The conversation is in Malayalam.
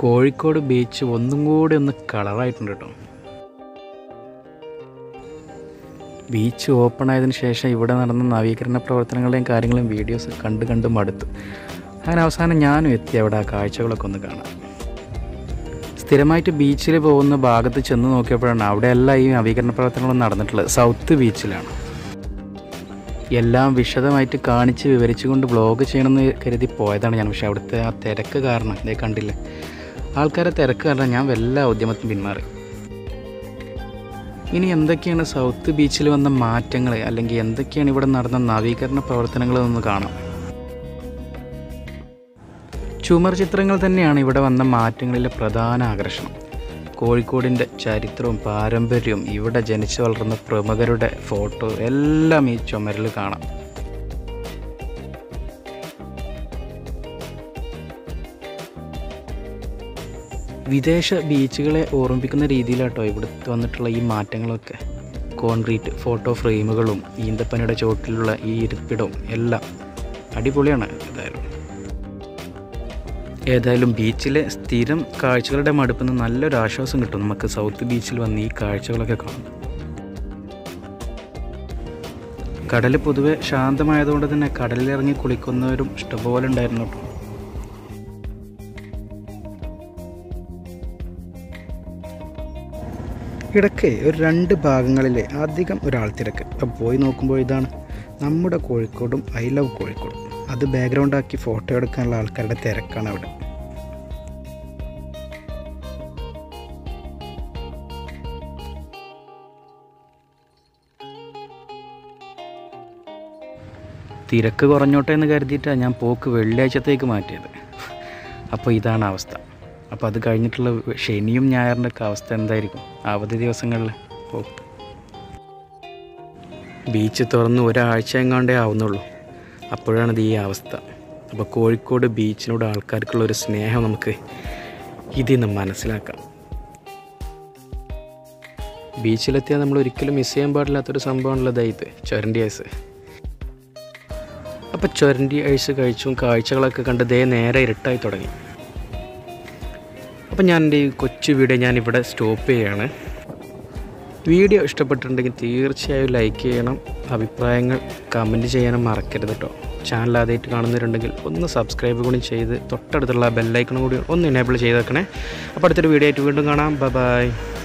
കോഴിക്കോട് ബീച്ച് ഒന്നും കൂടി ഒന്ന് കളറായിട്ടുണ്ട് കേട്ടോ ബീച്ച് ഓപ്പൺ ആയതിനു ശേഷം ഇവിടെ നടന്ന നവീകരണ പ്രവർത്തനങ്ങളുടെയും കാര്യങ്ങളും വീഡിയോസ് കണ്ട് കണ്ട് മടുത്തു അങ്ങനെ അവസാനം ഞാനും എത്തി അവിടെ ആ കാഴ്ചകളൊക്കെ ഒന്ന് കാണാം സ്ഥിരമായിട്ട് ബീച്ചിൽ പോകുന്ന ഭാഗത്ത് ചെന്ന് നോക്കിയപ്പോഴാണ് അവിടെ എല്ലാം ഈ നവീകരണ പ്രവർത്തനങ്ങളും നടന്നിട്ടുള്ളത് സൗത്ത് ബീച്ചിലാണ് എല്ലാം വിശദമായിട്ട് കാണിച്ച് വിവരിച്ചുകൊണ്ട് ബ്ലോഗ് ചെയ്യണമെന്ന് കരുതി പോയതാണ് ഞാൻ പക്ഷേ അവിടുത്തെ ആ തിരക്ക് കാരണം ഇതേ കണ്ടില്ലേ ആൾക്കാരെ തിരക്ക് കാരണം ഞാൻ വല്ല ഉദ്യമത്തിന് പിന്മാറി ഇനി എന്തൊക്കെയാണ് സൗത്ത് ബീച്ചിൽ വന്ന മാറ്റങ്ങൾ അല്ലെങ്കിൽ എന്തൊക്കെയാണ് ഇവിടെ നടന്ന നവീകരണ പ്രവർത്തനങ്ങൾ എന്ന് കാണാം ചുമർ ചിത്രങ്ങൾ തന്നെയാണ് ഇവിടെ വന്ന മാറ്റങ്ങളിലെ പ്രധാന ആകർഷണം കോഴിക്കോടിൻ്റെ ചരിത്രവും പാരമ്പര്യവും ഇവിടെ ജനിച്ചു വളർന്ന പ്രമുഖരുടെ ഫോട്ടോ എല്ലാം ഈ ചുമരിൽ കാണാം വിദേശ ബീച്ചുകളെ ഓർമ്മിപ്പിക്കുന്ന രീതിയിലാട്ടോ ഇവിടുത്തെ വന്നിട്ടുള്ള ഈ മാറ്റങ്ങളൊക്കെ കോൺക്രീറ്റ് ഫോട്ടോ ഫ്രെയിമുകളും ഈന്തപ്പനയുടെ ചോട്ടിലുള്ള ഈ ഇരിപ്പിടവും എല്ലാം അടിപൊളിയാണ് ഏതായാലും ഏതായാലും ബീച്ചിലെ സ്ഥിരം കാഴ്ചകളുടെ മടുപ്പിൽ നിന്ന് നല്ലൊരു ആശ്വാസം കിട്ടും നമുക്ക് സൗത്ത് ബീച്ചിൽ വന്ന് ഈ കാഴ്ചകളൊക്കെ കാണും കടൽ പൊതുവെ ശാന്തമായതുകൊണ്ട് തന്നെ കടലിലിറങ്ങി കുളിക്കുന്നവരും ഇഷ്ടംപോലെ ഉണ്ടായിരുന്നു കേട്ടോ ഇടയ്ക്ക് ഒരു രണ്ട് ഭാഗങ്ങളിൽ അധികം ഒരാൾ തിരക്ക് അപ്പോൾ പോയി നോക്കുമ്പോൾ ഇതാണ് നമ്മുടെ കോഴിക്കോടും ഐ ലവ് കോഴിക്കോടും അത് ബാക്ക്ഗ്രൗണ്ട് ആക്കി ഫോട്ടോ എടുക്കാനുള്ള ആൾക്കാരുടെ തിരക്കാണ് അവിടെ തിരക്ക് കുറഞ്ഞോട്ടെ എന്ന് കരുതിയിട്ടാണ് ഞാൻ പോക്ക് വെള്ളിയാഴ്ചത്തേക്ക് മാറ്റിയത് അപ്പോൾ ഇതാണ് അവസ്ഥ അപ്പോൾ അത് കഴിഞ്ഞിട്ടുള്ള ശനിയും ഞായറിൻ്റെ ഒക്കെ അവസ്ഥ എന്തായിരിക്കും അവധി ദിവസങ്ങളിൽ ഓ ബീച്ച് തുറന്ന് ഒരാഴ്ച എങ്ങാണ്ടേ ആവുന്നുള്ളൂ അപ്പോഴാണിത് ഈ അവസ്ഥ അപ്പോൾ കോഴിക്കോട് ബീച്ചിനോട് ആൾക്കാർക്കുള്ള ഒരു സ്നേഹം നമുക്ക് ഇതിൽ നിന്ന് മനസ്സിലാക്കാം ബീച്ചിലെത്തിയാൽ നമ്മൾ ഒരിക്കലും മിസ് ചെയ്യാൻ പാടില്ലാത്തൊരു സംഭവമാണല്ലോ ഇത് ചുരണ്ടി ഐസ് അപ്പോൾ ചുരണ്ടി ഐസ് കഴിച്ചും കാഴ്ചകളൊക്കെ കണ്ട് ദേ നേരെ ഇരുട്ടായി തുടങ്ങി അപ്പം ഞാൻ എൻ്റെ ഈ കൊച്ചു വീഡിയോ ഞാൻ ഇവിടെ സ്റ്റോപ്പ് ചെയ്യുകയാണ് വീഡിയോ ഇഷ്ടപ്പെട്ടിട്ടുണ്ടെങ്കിൽ തീർച്ചയായും ലൈക്ക് ചെയ്യണം അഭിപ്രായങ്ങൾ കമൻറ്റ് ചെയ്യാനും മറക്കരുത് കേട്ടോ ചാനൽ ആദ്യമായിട്ട് കാണുന്നവരുണ്ടെങ്കിൽ ഒന്ന് സബ്സ്ക്രൈബ് കൂടി ചെയ്ത് തൊട്ടടുത്തുള്ള ബെല്ലൈക്കണും കൂടി ഒന്ന് എനേബിൾ ചെയ്തേക്കണേ അപ്പോൾ അടുത്തൊരു വീഡിയോ ആയിട്ട് വീണ്ടും കാണാം ബൈ